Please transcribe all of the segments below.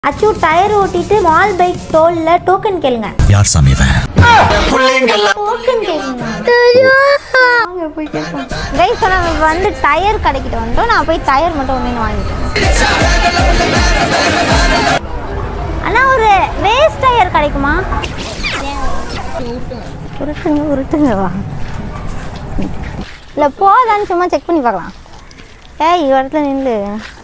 அச்சு டயர் ஓட்டிட்டு mall bike டோல்ல token கேளுங்க யார் சாமி இவன் டோக்கன் கேளுங்க வாங்க போய் கேட்போம் கைஸ் நம்ம இப்ப வந்து டயர் கடைக்கிட்ட வந்துட்டோம் நான் போய் டயர் மட்டும் ஒன்று வாங்கிட்டேன் அண்ணா ஒரு ரேஸ் டயர் கிடைக்குமா உருட்டுங்க உருட்டுங்க வா இல்லை போதான்னு சும்மா செக் பண்ணி பார்க்கலாம் ஏய் இவ இடத்துல நின்று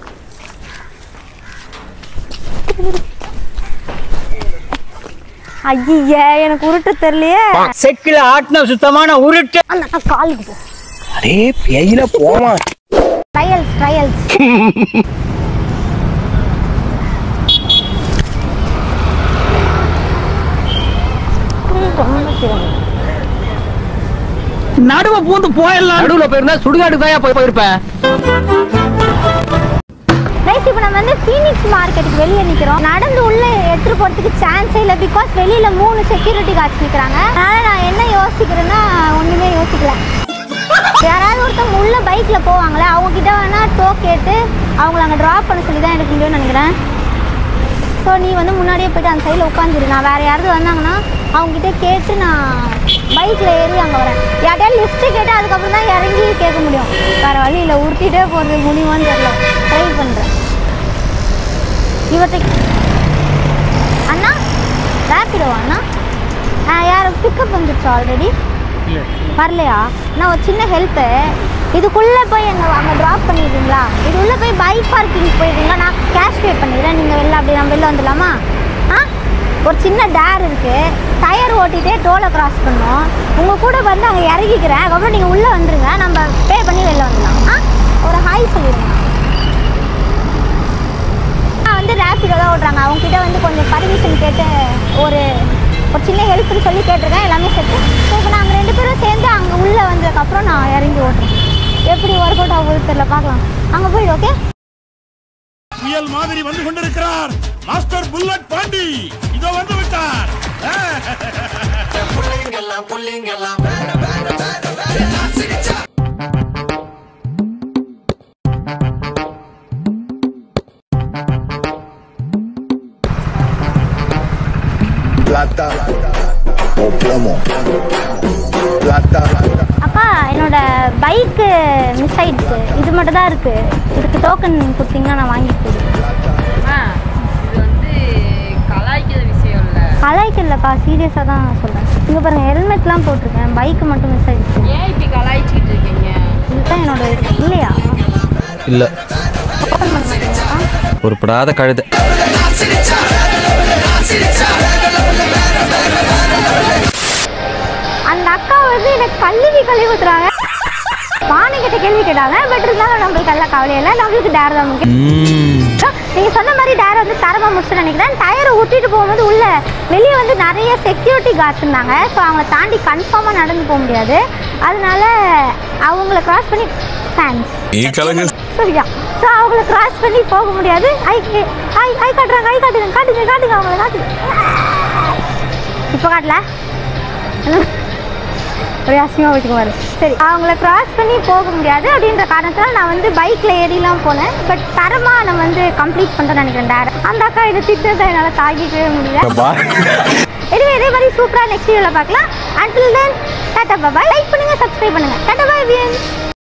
ஐயே எனக்கு உருட்டு தெரியலையே செக்கில ஆட்டின சுத்தமான உருட்டு அந்த அக்கா காலுக்கு போ அரே பேயில போமா ட்ரையல்ஸ் ட்ரையல்ஸ் ரொம்ப சிரமம் நடுவ பூந்து போயிடலாம் நடுவுல போயிருந்தா சுடுகாடு தான் போய் போயிருப்பேன் ரைட் இப்போ நம்ம வந்து ஃபீனிக்ஸ் மார்க்கெட்டுக்கு வெளியே நிற்கிறோம் நடந்து உள்ள எடுத்துட்டு போகிறதுக்கு சான்ஸே இல்லை பிகாஸ் வெளியில் மூணு செக்யூரிட்டி கார்ட்ஸ் நிற்கிறாங்க அதனால் நான் என்ன யோசிக்கிறேன்னா ஒன்றுமே யோசிக்கல யாராவது ஒருத்தவங்க உள்ள பைக்கில் போவாங்களே அவங்க கிட்ட வேணா டோ கேட்டு அவங்கள அங்கே ட்ராப் பண்ண சொல்லி தான் எடுக்க முடியும்னு நினைக்கிறேன் ஸோ நீ வந்து முன்னாடியே போயிட்டு அந்த சைடில் உட்காந்துரு நான் வேறு யாராவது வந்தாங்கன்னா அவங்ககிட்ட கேட்டு நான் பைக்கில் ஏறி அங்கே வரேன் யார்ட்டையாவது லிஸ்ட்டு கேட்டு அதுக்கப்புறம் தான் இறங்கி கேட்க முடியும் வேறு வழி இல்லை உருட்டிகிட்டே போகிறது முடியுமான்னு தெரியல ட்ரை பண்ணுறேன் இவர்கிட்ட அண்ணா ரேப்பிடோ அண்ணா ஆ யார் பிக்கப் வந்துருச்சு ஆல்ரெடி வரலையா நான் ஒரு சின்ன ஹெல்ப்பு இதுக்குள்ளே போய் எங்கள் அங்கே ட்ராப் பண்ணிடுறீங்களா இது உள்ளே போய் பைக் பார்க்கிங் போயிடுறீங்களா நான் கேஷ் பே பண்ணிடுறேன் நீங்கள் வெளில அப்படி நம்ம வெளில வந்துடலாமா ஆ ஒரு சின்ன டேர் இருக்குது டயர் ஓட்டிகிட்டே டோலை கிராஸ் பண்ணோம் உங்கள் கூட வந்து அங்கே இறங்கிக்கிறேன் அதுக்கப்புறம் நீங்கள் உள்ளே வந்துருங்க நம்ம பே பண்ணி வெளில வந்துடலாம் ஆ ஒரு ஹாய் சொல்லிடுங்க நான் வந்து ரேப்பிடோ தான் ஓடுறாங்க அவங்க கிட்ட வந்து கொஞ்சம் பர்மிஷன் கேட்டு ஒரு ஒரு சின்ன ஹெல்ப்னு சொல்லி கேட்டிருக்கேன் எல்லாமே செட்டு ஸோ இப்போ நாங்கள் ரெண்டு பேரும் சேர்ந்து அங்கே உள்ளே வந்ததுக்கப்புறம் நான் இறங்கி ஓட்டுறேன் எப்படி ஒர்க் அவுட் ஆகுது தெரியல பார்க்கலாம் அங்கே போயிடு ஓகே புயல் மாதிரி வந்து கொண்டிருக்கிறார் மாஸ்டர் புல்லட் பாண்டி இதோ வந்து விட்டார் plata o plomo. Plata அக்கா என்னோட பைக்கு மிஸ் ஆயிடுச்சு இது மட்டும் தான் இருக்குது இதுக்கு டோக்கன் கொடுத்தீங்கன்னா நான் வாங்கி கொடுப்பேன் அம்மா, இது வந்து கலாய்க்கிற விஷயம் இல்ல கலாய்க்கலக்கா சீரியஸாக தான் சொல்கிறேன் இங்கே பாருங்கள் ஹெல்மெட்லாம் போட்டிருக்கேன் பைக்கு மட்டும் மிஸ் ஆயிடுச்சு ஏன் இப்படி கலாய்ச்சிட்டு இருக்கீங்க இதுதான் என்னோட இது. இல்லையா இல்ல ஓப்பன் பண்ண மாட்டீங்களா உருப்படாத கழுதை அந்த அக்கா வந்து எனக்கு கல்வி கழுவி ஊத்துறாங்க பானை கிட்ட கேள்வி கேட்டாங்க பட் இருந்தாலும் நம்மளுக்கு எல்லாம் கவலை இல்லை நம்மளுக்கு டேர் தான் முக்கியம் ம், நீங்க சொன்ன மாதிரி டேர் வந்து தரமா முடிச்சு நினைக்கிறேன் டயரை ஊட்டிட்டு போகும்போது உள்ள வெளியே வந்து நிறைய செக்யூரிட்டி கார்ட்ஸ் இருந்தாங்க ஸோ அவங்கள தாண்டி கன்ஃபார்மாக நடந்து போக முடியாது அதனால அவங்கள கிராஸ் பண்ணி ஃபேன்ஸ் சரியா ஸோ அவங்கள கிராஸ் பண்ணி போக முடியாது ஐ ஐ ஐ காட்டுறாங்க ஐ காட்டுங்க காட்டுங்க காட்டுங்க அவங்கள காட்டுங்க இப்போ காட்டல ஒரே அசிங்கமாக வச்சுக்குவாரு சரி அவங்கள கிராஸ் பண்ணி போக முடியாது அப்படின்ற காரணத்தால் நான் வந்து பைக்கில் ஏறிலாம் போனேன் பட் தரமாக நான் வந்து கம்ப்ளீட் பண்ணுறேன்னு நினைக்கிறேன் டேர் அந்த அக்கா இதை திட்டத்தை என்னால் தாக்கிக்கவே முடியல எனவே இதே மாதிரி சூப்பராக நெக்ஸ்ட் வீடியோவில் பார்க்கலாம் until then tata bye like பண்ணுங்கள் சப்ஸ்கிரைப் பண்ணுங்கள் டாட்டா பாய் வியன்